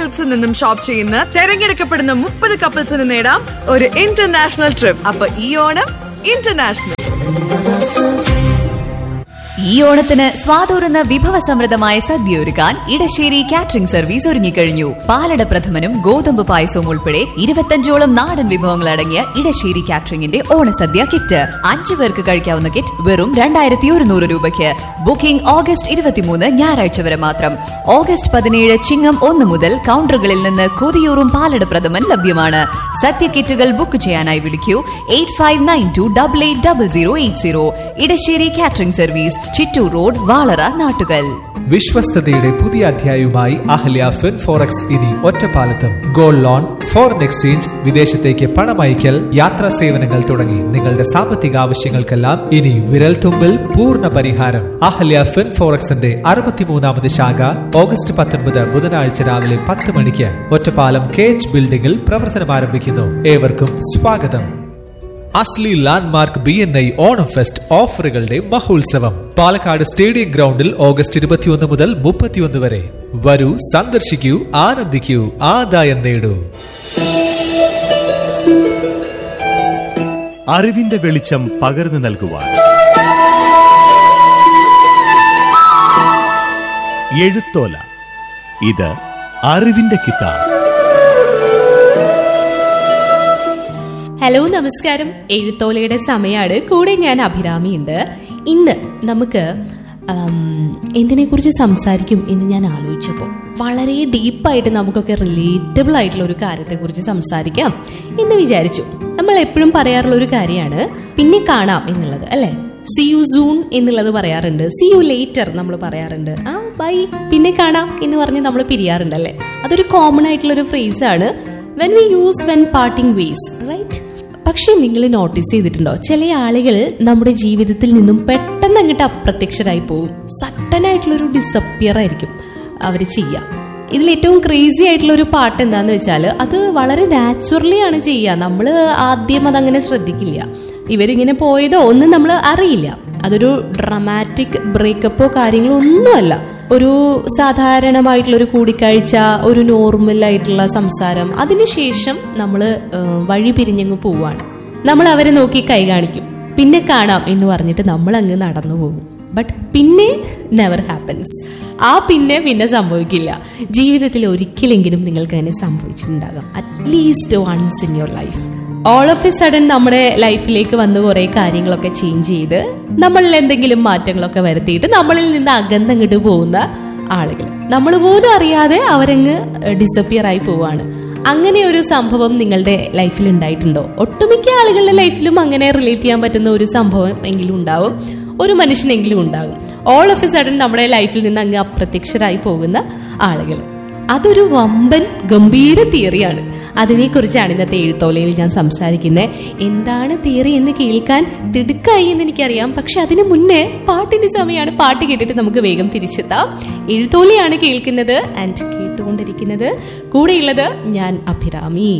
സിൽക്സിൽ നിന്നും ഷോപ്പ് ചെയ്യുന്ന തെരഞ്ഞെടുക്കപ്പെടുന്ന മുപ്പത് കപ്പിൾസിന് നേടാം ഒരു ഇന്റർനാഷണൽ ട്രിപ്പ് അപ്പൊ ഈ ഓണം ഇന്റർനാഷണൽ ഈ ഓണത്തിന് സ്വാതൂറുന്ന വിഭവസമൃദ്ധമായ സദ്യ ഒരുക്കാൻ ഇടശ്ശേരി കാറ്ററിംഗ് സർവീസ് ഒരുങ്ങിക്കഴിഞ്ഞു പാലട പ്രഥമനും ഗോതമ്പ് പായസവും ഉൾപ്പെടെ ഇരുപത്തഞ്ചോളം നാടൻ വിഭവങ്ങൾ അടങ്ങിയ ഇടശ്ശേരി കാറ്ററിംഗിന്റെ ഓണസദ്യ കിറ്റ് അഞ്ചു പേർക്ക് കഴിക്കാവുന്ന കിറ്റ് വെറും രണ്ടായിരത്തി ഒരുന്നൂറ് രൂപയ്ക്ക് ബുക്കിംഗ് ഓഗസ്റ്റ് ഇരുപത്തിമൂന്ന് ഞായറാഴ്ച വരെ മാത്രം ഓഗസ്റ്റ് പതിനേഴ് ചിങ്ങം ഒന്ന് മുതൽ കൗണ്ടറുകളിൽ നിന്ന് കൊതിയൂറും പാലട പ്രഥമൻ ലഭ്യമാണ് സദ്യ കിറ്റുകൾ ബുക്ക് ചെയ്യാനായി വിളിക്കൂ eight five nine two double eight double zero eight zero Edassery catering service Chittur road Valara Nattukal വിശ്വസ്തയുടെ പുതിയ അധ്യായവുമായി അഹല്യ ഫിൻ ഫോറക്സ് ഇനി ഒറ്റപ്പാലത്തും ഗോൾഡ് ലോൺ ഫോറിൻ എക്സ്ചേഞ്ച് വിദേശത്തേക്ക് പണം അയക്കൽ യാത്രാ സേവനങ്ങൾ തുടങ്ങി നിങ്ങളുടെ സാമ്പത്തിക ആവശ്യങ്ങൾക്കെല്ലാം ഇനി വിരൽ തുമ്പിൽ പൂർണ്ണ പരിഹാരം അഹല്യ ഫിൻ ഫോറക്സിന്റെ അറുപത്തിമൂന്നാമത് ശാഖ ഓഗസ്റ്റ് പത്തൊൻപത് ബുധനാഴ്ച രാവിലെ പത്ത് മണിക്ക് ഒറ്റപ്പാലം കെ എച്ച് ബിൽഡിംഗിൽ പ്രവർത്തനം ആരംഭിക്കുന്നു ഏവർക്കും സ്വാഗതം Asli landmark B N I Onam fest ഓഫറുകളുടെ മഹോത്സവം പാലക്കാട് സ്റ്റേഡിയം ഗ്രൗണ്ടിൽ ഓഗസ്റ്റ് ഇരുപത്തിയൊന്ന് മുതൽ മുപ്പത്തിയൊന്ന് വരെ വരൂ സന്ദർശിക്കൂ ആനന്ദിക്കൂ ആദായം നേടൂ അറിവിന്റെ വെളിച്ചം പകർന്നു നൽകുവാൻ എഴുത്തോല ഇത് അറിവിന്റെ കിതാബ് ഹലോ നമസ്കാരം എഴുത്തോലയുടെ സമയമാണ് കൂടെ ഞാൻ അഭിരാമിയുണ്ട് ഇന്ന് നമുക്ക് എന്തിനെ കുറിച്ച് സംസാരിക്കും എന്ന് ഞാൻ ആലോചിച്ചപ്പോൾ വളരെ ഡീപ്പായിട്ട് നമുക്കൊക്കെ റിലേറ്റബിൾ ആയിട്ടുള്ള ഒരു കാര്യത്തെക്കുറിച്ച് സംസാരിക്കാം എന്ന് വിചാരിച്ചു നമ്മൾ എപ്പോഴും പറയാറുള്ള ഒരു കാര്യമാണ് പിന്നെ കാണാം എന്നുള്ളത് അല്ലേ സി യു സൂൺ എന്നുള്ളത് പറയാറുണ്ട് സി യു ലേറ്റർ നമ്മൾ പറയാറുണ്ട് ആ ബൈ പിന്നെ കാണാം എന്ന് പറഞ്ഞ് നമ്മൾ പിരിയാറുണ്ടല്ലേ അതൊരു കോമൺ ആയിട്ടുള്ള ഒരു ഫ്രേസ് ആണ് when we use when parting ways right പക്ഷെ നിങ്ങൾ നോട്ടീസ് ചെയ്തിട്ടുണ്ടോ ചില ആളുകൾ നമ്മുടെ ജീവിതത്തിൽ നിന്നും പെട്ടെന്ന് അങ്ങോട്ട് അപ്രത്യക്ഷരായി പോകും സഡൻ ആയിട്ടുള്ള ഒരു ഡിസപ്പിയർ ആയിരിക്കും അവർ ചെയ്യുക ഇതിൽ ഏറ്റവും ക്രേസി ആയിട്ടുള്ള ഒരു പാട്ട് എന്താന്ന് വെച്ചാൽ അത് വളരെ നാച്ചുറലി ആണ് ചെയ്യുക നമ്മൾ ആദ്യം അതങ്ങനെ ശ്രദ്ധിക്കില്ല ഇവരിങ്ങനെ പോയതോ ഒന്നും നമ്മൾ അറിയില്ല അതൊരു ഡ്രമാറ്റിക് ബ്രേക്കപ്പോ കാര്യങ്ങളോ ഒന്നുമല്ല ഒരു സാധാരണമായിട്ടുള്ള ഒരു കൂടിക്കാഴ്ച ഒരു നോർമൽ ആയിട്ടുള്ള സംസാരം അതിനുശേഷം നമ്മൾ വഴി പിരിഞ്ഞങ്ങ് പോവാണ് നമ്മൾ അവരെ നോക്കി കൈ കാണിക്കും പിന്നെ കാണാം എന്ന് പറഞ്ഞിട്ട് നമ്മൾ അങ്ങ് നടന്നു പോകും ബട്ട് പിന്നെ നെവർ ഹാപ്പൻസ് ആ പിന്നെ പിന്നെ സംഭവിക്കില്ല ജീവിതത്തിൽ ഒരിക്കലെങ്കിലും നിങ്ങൾക്ക് അങ്ങനെ സംഭവിച്ചിട്ടുണ്ടാകാം at least once in your life all of a sudden നമ്മുടെ ലൈഫിലേക്ക് വന്ന് കുറെ കാര്യങ്ങളൊക്കെ ചേഞ്ച് ചെയ്ത് നമ്മളിൽ എന്തെങ്കിലും മാറ്റങ്ങളൊക്കെ വരുത്തിയിട്ട് നമ്മളിൽ നിന്ന് അകന്നങ്ങോട്ട് പോകുന്ന ആളുകൾ നമ്മൾ പോലും അറിയാതെ അവരങ്ങ് ഡിസപ്പിയർ ആയി പോവാണ് അങ്ങനെ ഒരു സംഭവം നിങ്ങളുടെ ലൈഫിൽ ഉണ്ടായിട്ടുണ്ടോ ഒട്ടുമിക്ക ആളുകളുടെ ലൈഫിലും അങ്ങനെ റിലേറ്റ് ചെയ്യാൻ പറ്റുന്ന ഒരു സംഭവം എങ്കിലും ഉണ്ടാവും ഒരു മനുഷ്യനെങ്കിലും ഉണ്ടാകും ഓൾ ഓഫ് എ സഡൻ നമ്മുടെ ലൈഫിൽ നിന്ന് അങ്ങ് അപ്രത്യക്ഷരായി പോകുന്ന ആളുകൾ അതൊരു വമ്പൻ ഗംഭീര തിയറിയാണ് അതിനെക്കുറിച്ചാണ് ഇന്നത്തെ എഴുത്തോലയിൽ ഞാൻ സംസാരിക്കുന്നത് എന്താണ് തിയറി എന്ന് കേൾക്കാൻ തിടുക്കായി എന്ന് എനിക്കറിയാം പക്ഷെ അതിന് മുന്നേ പാട്ടിന്റെ സമയമാണ് പാട്ട് കേട്ടിട്ട് നമുക്ക് വേഗം തിരിച്ചെത്താം എഴുത്തോലയാണ് കേൾക്കുന്നത് ആൻഡ് കേട്ടുകൊണ്ടിരിക്കുന്നത് കൂടെയുള്ളത് ഞാൻ അഭിരാമി